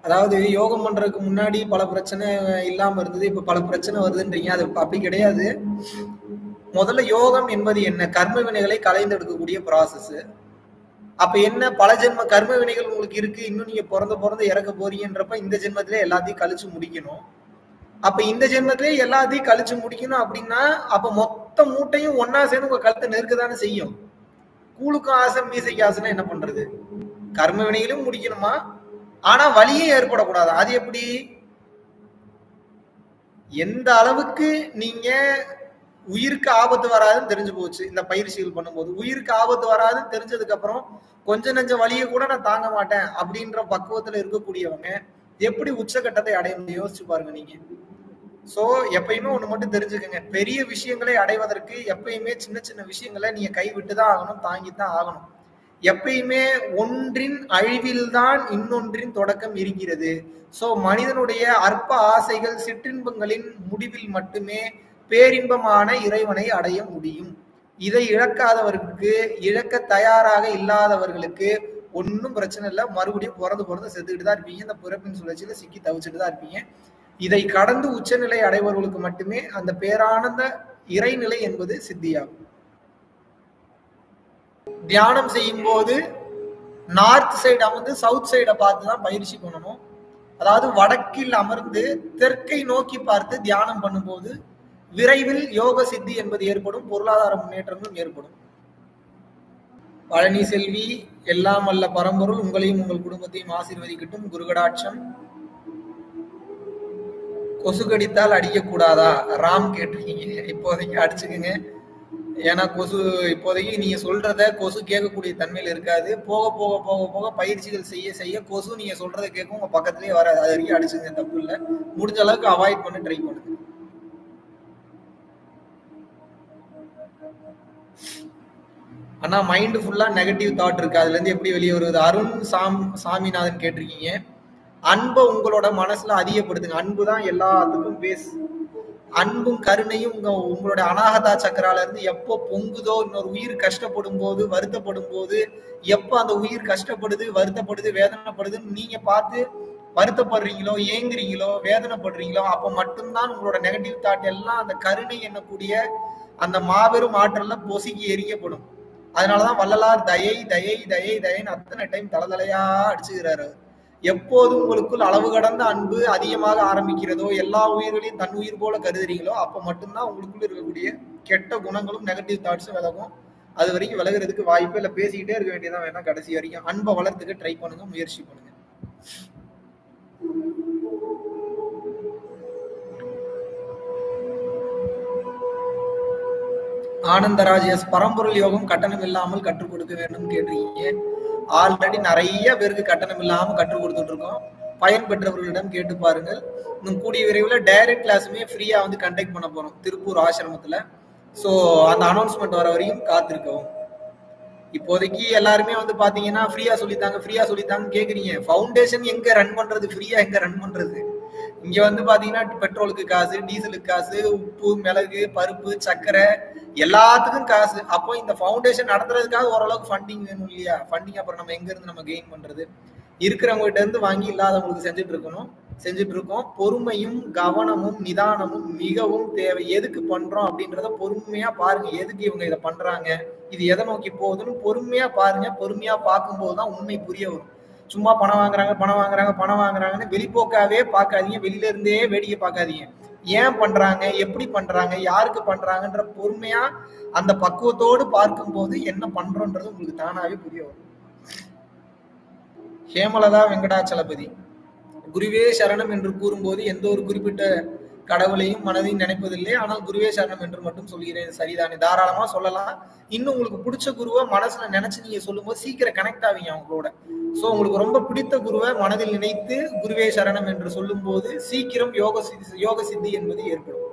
அதாவது யோகம் பண்றதுக்கு முன்னாடி பல பிரச்சனை இல்லாம இருந்தது இப்ப பல பிரச்சனை வருதுன்றீங்க அது அப்படி கிடையாது முதல்ல யோகம் என்பது என்ன கர்ம வினைகளை கலைந்தெடுக்கக்கூடிய ப்ராசஸ் அப்ப என்ன பல ஜென்ம கர்ம வினைகள் உங்களுக்கு இருக்கு இன்னும் நீங்க பிறந்த பிறந்த இறக்க போறீங்கன்றப்ப இந்த ஜென்மத்திலே எல்லாத்தையும் கழிச்சு முடிக்கணும் அப்ப இந்த ஜென்மத்திலே எல்லாத்தையும் கழிச்சு முடிக்கணும் அப்படின்னா அப்ப மொத்த மூட்டையும் ஒன்னா சேர்ந்து உங்க கழுத்தை நெருக்கதானே செய்யும் கூழுக்கும் ஆசை மீசைக்கு ஆசைன்னா என்ன பண்றது கர்ம வினைகளும் முடிக்கணுமா ஆனா வலியும் ஏற்படக்கூடாது அது எப்படி எந்த அளவுக்கு நீங்க உயிருக்கு ஆபத்து வராதுன்னு தெரிஞ்சு போச்சு இந்த பயிற்சிகள் பண்ணும்போது உயிருக்கு ஆபத்து வராதுன்னு தெரிஞ்சதுக்கு அப்புறம் கொஞ்ச நெஞ்ச வலியை கூட நான் தாங்க மாட்டேன் அப்படின்ற பக்குவத்துல இருக்கக்கூடியவங்க எப்படி உச்சகட்டத்தை அடைய முடியும் யோசிச்சு பாருங்க நீங்க சோ எப்பயுமே ஒண்ணு மட்டும் தெரிஞ்சுக்கங்க பெரிய விஷயங்களை அடைவதற்கு எப்பயுமே சின்ன சின்ன விஷயங்களை நீங்க கைவிட்டு தான் ஆகணும் தாங்கி தான் ஆகணும் எப்பயுமே ஒன்றின் அழிவில்தான் இன்னொன்றின் தொடக்கம் இருக்கிறது சோ மனிதனுடைய அற்ப ஆசைகள் சிற்றின்பங்களின் முடிவில் மட்டுமே பேரின்பமான இறைவனை அடைய முடியும் இதை இழக்காதவர்களுக்கு இழக்க தயாராக இல்லாதவர்களுக்கு ஒன்றும் பிரச்சனை இல்லை மறுபடியும் பிறந்து பிறந்து செத்துக்கிட்டு தான் இருப்பீங்க இந்த பிறப்பின் சுழற்சியில சிக்கி தவிச்சுட்டு தான் இருப்பீங்க இதை கடந்து உச்சநிலை அடைபவர்களுக்கு மட்டுமே அந்த பேரானந்த இறைநிலை என்பது சித்தியாகும் தியானம் செய்யும் போது நார்த் சைடு அமர்ந்து சவுத் சைடை பார்த்து தான் பயிற்சி பண்ணணும் அதாவது வடக்கில் அமர்ந்து தெற்கை நோக்கி பார்த்து தியானம் பண்ணும்போது விரைவில் யோக சித்தி என்பது ஏற்படும் பொருளாதார முன்னேற்றங்களும் ஏற்படும் பழனி செல்வி எல்லாம் அல்ல பரம்பொருள் உங்களையும் உங்கள் குடும்பத்தையும் ஆசீர்வதிக்கட்டும் குருகடாட்சம் கொசு கடித்தால் அடிக்கக்கூடாதா ராம் கேட்டிருக்கீங்க இப்போதைக்கு அடிச்சுக்குங்க ஏன்னா கொசு இப்போதைக்கு நீங்க சொல்றத கொசு கேட்கக்கூடிய தன்மையில இருக்காது போக போக போக போக பயிற்சிகள் செய்ய செய்ய கொசு நீங்க சொல்றத கேட்கும் உங்க பக்கத்துலயே வராது அது வரைக்கும் அடிச்சுங்க தப்பு இல்லை முடிஞ்ச அளவுக்கு அவாய்ட் பண்ண ட்ரை பண்ணுங்க ஆனா மைண்ட் ஃபுல்லா நெகட்டிவ் தாட் இருக்கு அதுல இருந்து எப்படி வெளியே வருவது அருண் சாம் சாமிநாதன் கேட்டிருக்கீங்க அன்பை உங்களோட மனசுல அதிகப்படுத்துங்க அன்பு தான் எல்லாத்துக்கும் பேஸ் அன்பும் கருணையும் உங்க உங்களோட அனாகதா சக்கரால இருந்து எப்போ பொங்குதோ இன்னொரு உயிர் கஷ்டப்படும் போது வருத்தப்படும் போது எப்போ அந்த உயிர் கஷ்டப்படுது வருத்தப்படுது வேதனைப்படுதுன்னு நீங்க பார்த்து வருத்தப்படுறீங்களோ ஏங்குறீங்களோ வேதனைப்படுறீங்களோ அப்போ மட்டும்தான் உங்களோட நெகட்டிவ் தாட் எல்லாம் அந்த கருணை என்னக்கூடிய அந்த மாபெரும் ஆற்றல்ல பொசுக்கி எரிக்கப்படும் அதனாலதான் வள்ளலார் தயை தயை தயை தயைன்னு அத்தனை டைம் தலதலையா அடிச்சுக்கிறாரு எப்போது உங்களுக்குள் அளவு கடந்த அன்பு அதிகமாக ஆரம்பிக்கிறதோ எல்லா உயிர்களையும் தன் உயிர் போல கருதுறீங்களோ அப்ப மட்டும்தான் உங்களுக்குள்ள இருக்கக்கூடிய கெட்ட குணங்களும் நெகட்டிவ் தாட்ஸும் விலகும் அது வரைக்கும் விலகுறதுக்கு வாய்ப்பு இல்லை பேசிக்கிட்டே இருக்க வேண்டியதான் வேணா கடைசி வரைக்கும் அன்பை வளர்த்துக்க ட்ரை பண்ணுங்க முயற்சி பண்ணுங்க ஆனந்தராஜ் எஸ் பரம்பொருள் யோகம் கட்டணம் இல்லாமல் கற்றுக் கொடுக்க வேண்டும் கேட்டிருக்கீங்க ஆல்ரெடி நிறைய பேருக்கு கட்டணம் இல்லாம கற்றுக் கொடுத்துட்டு இருக்கோம் பயன் பெற்றவர்களிடம் கேட்டு பாருங்கள் இன்னும் கூடிய விரைவில் டைரக்ட் கிளாஸுமே ஃப்ரீயா வந்து கண்டக்ட் பண்ண போறோம் திருப்பூர் ஆசிரமத்துல ஸோ அந்த அனௌன்ஸ்மெண்ட் வர வரையும் காத்திருக்கவும் இப்போதைக்கு எல்லாருமே வந்து பாத்தீங்கன்னா ஃப்ரீயா சொல்லித்தாங்க ஃப்ரீயா சொல்லித்தாங்க கேக்குறீங்க ஃபவுண்டேஷன் எங்க ரன் பண்றது ஃப்ரீயா எங்க ரன் பண்றது இங்க வந்து பாத்தீங்கன்னா பெட்ரோலுக்கு காசு டீசலுக்கு காசு உப்பு மிளகு பருப்பு சர்க்கரை எல்லாத்துக்கும் காசு அப்போ இந்த ஃபவுண்டேஷன் நடத்துறதுக்காக ஓரளவுக்கு ஃபண்டிங் வேணும் இல்லையா ஃபண்டிங் அப்புறம் நம்ம எங்க இருந்து நம்ம கெயின் பண்றது இருக்கிறவங்க கிட்ட இருந்து வாங்கி இல்லாதவங்களுக்கு செஞ்சுட்டு இருக்கணும் செஞ்சுட்டு இருக்கோம் பொறுமையும் கவனமும் நிதானமும் மிகவும் தேவை எதுக்கு பண்றோம் அப்படின்றத பொறுமையா பாருங்க எதுக்கு இவங்க இதை பண்றாங்க இது எதை நோக்கி போகுதுன்னு பொறுமையா பாருங்க பொறுமையா பார்க்கும்போது தான் உண்மை புரிய வரும் சும்மா பணம் வாங்குறாங்க பணம் வாங்குறாங்க பணம் வாங்குறாங்கன்னு வெளிப்போக்காவே பார்க்காதீங்க வெளியில இருந்தே வேடிக்கை பார்க்காதீங்க ஏன் பண்றாங்க எப்படி பண்றாங்க யாருக்கு பண்றாங்கன்ற பொறுமையா அந்த பக்குவத்தோடு பார்க்கும்போது என்ன பண்றோன்றது உங்களுக்கு தானாவே புரிய வரும் ஹேமலதா வெங்கடாச்சலபதி குருவே சரணம் என்று கூறும்போது எந்த ஒரு குறிப்பிட்ட கடவுளையும் மனதையும் நினைப்பதில்லை ஆனால் குருவே சரணம் என்று மட்டும் சொல்கிறேன் சரிதானே தாராளமா சொல்லலாம் இன்னும் உங்களுக்கு பிடிச்ச குருவை மனசுல நினைச்சு நீங்க சொல்லும்போது சீக்கிரம் கனெக்ட் ஆவீங்க அவங்களோட சோ உங்களுக்கு ரொம்ப பிடித்த குருவை மனதில் நினைத்து குருவே சரணம் என்று சொல்லும் போது சீக்கிரம் யோக சித்தி யோக சித்தி என்பது ஏற்படும்